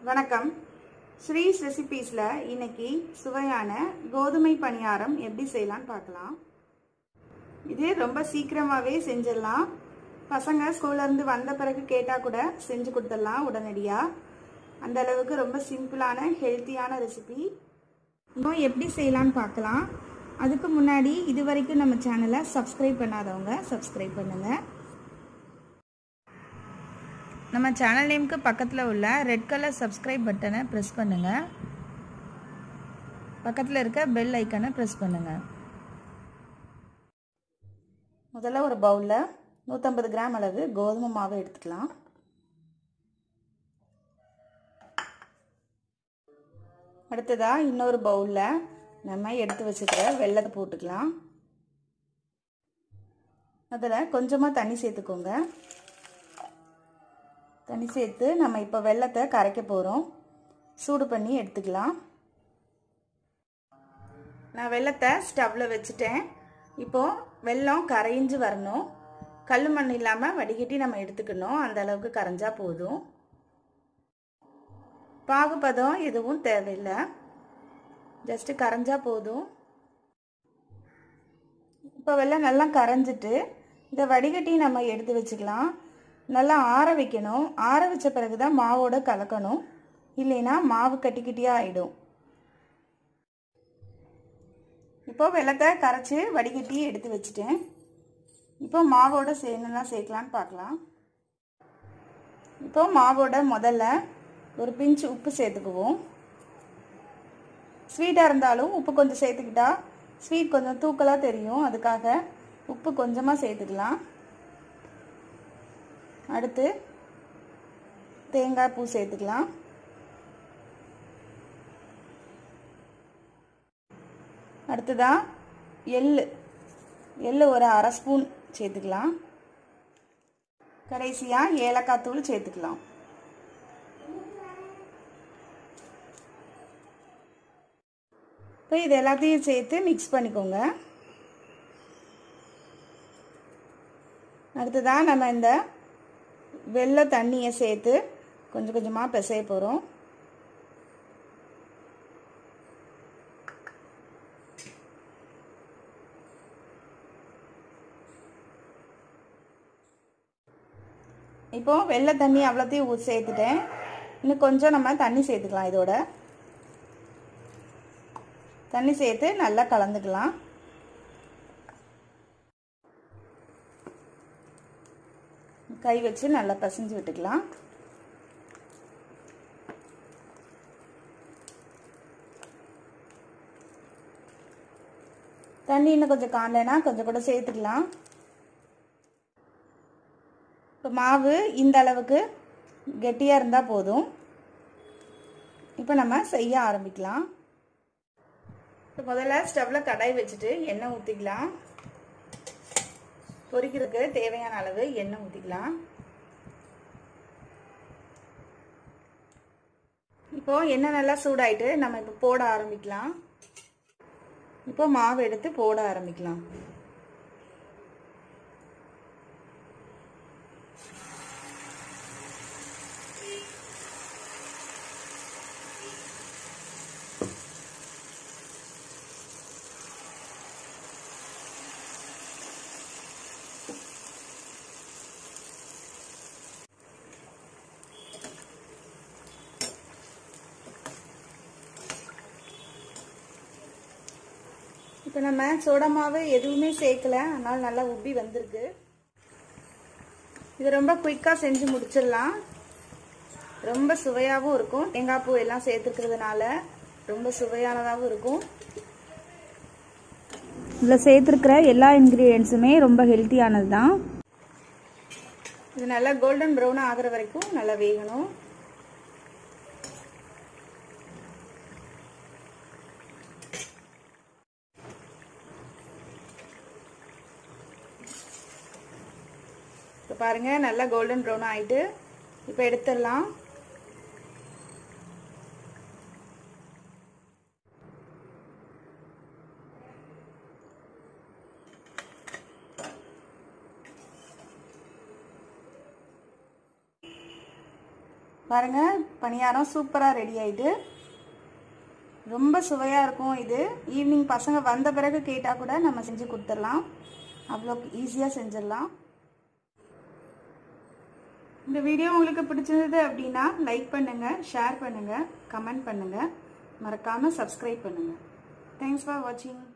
வணக்கம் ஸ்ரீஸ் ரெசிபீஸில் இன்னைக்கு சுவையான கோதுமை பணியாரம் எப்படி செய்யலான்னு பார்க்கலாம் இது ரொம்ப சீக்கிரமாகவே செஞ்சிடலாம் பசங்க ஸ்கூல்லேருந்து வந்த பிறகு கேட்டால் கூட செஞ்சு கொடுத்துடலாம் உடனடியாக அந்த அளவுக்கு ரொம்ப சிம்பிளான ஹெல்த்தியான ரெசிபி இப்போ எப்படி செய்யலான்னு பார்க்கலாம் அதுக்கு முன்னாடி இது வரைக்கும் நம்ம சேனலை சப்ஸ்கிரைப் பண்ணாதவங்க சப்ஸ்கிரைப் பண்ணுங்கள் நம்ம சேனல் நேமுக்கு பக்கத்தில் உள்ள ரெட் கலர் சப்ஸ்கிரைப் பட்டனை ப்ரெஸ் பண்ணுங்கள் பக்கத்தில் இருக்க பெல் ஐக்கனை ப்ரெஸ் பண்ணுங்கள் முதல்ல ஒரு பவுலில் நூற்றம்பது கிராம் அளவு கோதுமை மாவு எடுத்துக்கலாம் அடுத்ததாக இன்னொரு பவுலில் நம்ம எடுத்து வச்சுக்கிற வெள்ளத்தை போட்டுக்கலாம் அதில் கொஞ்சமாக தண்ணி சேர்த்துக்கோங்க தண்ணி சேர்த்து நம்ம இப்போ வெள்ளத்தை கரைக்க போகிறோம் சூடு பண்ணி எடுத்துக்கலாம் நான் வெள்ளத்தை ஸ்டவ்வில் வச்சுட்டேன் இப்போது வெள்ளம் கரைஞ்சி வரணும் கல் மண் இல்லாமல் வடிகட்டி நம்ம எடுத்துக்கணும் அந்த அளவுக்கு கரைஞ்சா போதும் பாகுபதம் எதுவும் தேவையில்லை ஜஸ்ட்டு கரைஞ்சா போதும் இப்போ வெள்ளம் நல்லா கரைஞ்சிட்டு இந்த வடிகட்டி நம்ம எடுத்து வச்சுக்கலாம் நல்லா ஆற வைக்கணும் ஆற வச்ச பிறகு தான் மாவோட கலக்கணும் இல்லைன்னா மாவு கட்டி கட்டியாக ஆகிடும் இப்போ வெள்ளத்தை கரைச்சி வடிகட்டி எடுத்து வச்சுட்டேன் இப்போ மாவோட என்னெல்லாம் சேர்க்கலான்னு பார்க்கலாம் இப்போ மாவோட முதல்ல ஒரு பிஞ்சு உப்பு சேர்த்துக்குவோம் ஸ்வீட்டாக இருந்தாலும் உப்பு கொஞ்சம் சேர்த்துக்கிட்டா ஸ்வீட் கொஞ்சம் தூக்கலாக தெரியும் அதுக்காக உப்பு கொஞ்சமாக சேர்த்துக்கலாம் அடுத்து தேங்காய் பூ சேர்த்துக்கலாம் அடுத்ததாக எள் எள் ஒரு அரை ஸ்பூன் சேர்த்துக்கலாம் கடைசியாக ஏலக்காய் தூள் சேர்த்துக்கலாம் இப்போ இது எல்லாத்தையும் சேர்த்து மிக்ஸ் பண்ணிக்கோங்க அடுத்ததாக நம்ம இந்த வெள்ளை தண்ணியை சேர்த்து கொஞ்சம் கொஞ்சமாக பிசைய போகிறோம் இப்போ வெள்ளை தண்ணி அவ்வளோத்தையும் சேர்த்துட்டேன் இன்னும் கொஞ்சம் நம்ம தண்ணி சேர்த்துக்கலாம் இதோட தண்ணி சேர்த்து நல்லா கலந்துக்கலாம் கை வச்சு நல்லா பசைஞ்சு விட்டுக்கலாம் தண்ணி இன்னும் கொஞ்சம் காணலைன்னா கொஞ்சம் கூட சேர்த்துக்கலாம் இப்போ மாவு இந்த அளவுக்கு கெட்டியாக இருந்தால் போதும் இப்போ நம்ம செய்ய ஆரம்பிக்கலாம் இப்போ முதல்ல ஸ்டவ்வில் கடாய் வச்சுட்டு எண்ணெய் ஊற்றிக்கலாம் பொரிக்கிறதுக்கு தேவையான அளவு எண்ணெய் ஊற்றிக்கலாம் இப்போ எண்ணெய் நல்லா சூடாயிட்டு நம்ம இப்போ போட ஆரம்பிக்கலாம் இப்போ மாவு எடுத்து போட ஆரம்பிக்கலாம் இப்போ நம்ம சோடா மாவு எதுவுமே சேர்க்கல அதனால் நல்லா உப்பி வந்திருக்கு இது ரொம்ப குயிக்காக செஞ்சு முடிச்சிடலாம் ரொம்ப சுவையாகவும் இருக்கும் தேங்காய் பூ எல்லாம் சேர்த்துக்கிறதுனால ரொம்ப சுவையானதாகவும் இருக்கும் இதில் சேர்த்துருக்கிற எல்லா இன்க்ரீடியன்ஸுமே ரொம்ப ஹெல்த்தியானது தான் இது நல்லா கோல்டன் ப்ரௌனாக ஆகிற வரைக்கும் நல்லா வேகணும் இப்போ பாருங்கள் நல்லா கோல்டன் ப்ரௌன் ஆகிட்டு இப்போ எடுத்துடலாம் பாருங்கள் பணியாரம் சூப்பராக ரெடி ஆயிட்டு ரொம்ப சுவையாக இருக்கும் இது ஈவினிங் பசங்க வந்த பிறகு கேட்டால் கூட நம்ம செஞ்சு கொடுத்துடலாம் அவ்வளோ ஈஸியாக செஞ்சிடலாம் இந்த வீடியோ உங்களுக்கு பிடிச்சிருந்தது அப்படின்னா லைக் பண்ணுங்கள் ஷேர் பண்ணுங்கள் கமெண்ட் பண்ணுங்கள் மறக்காமல் சப்ஸ்கிரைப் பண்ணுங்கள் தேங்க்ஸ் ஃபார் வாட்சிங்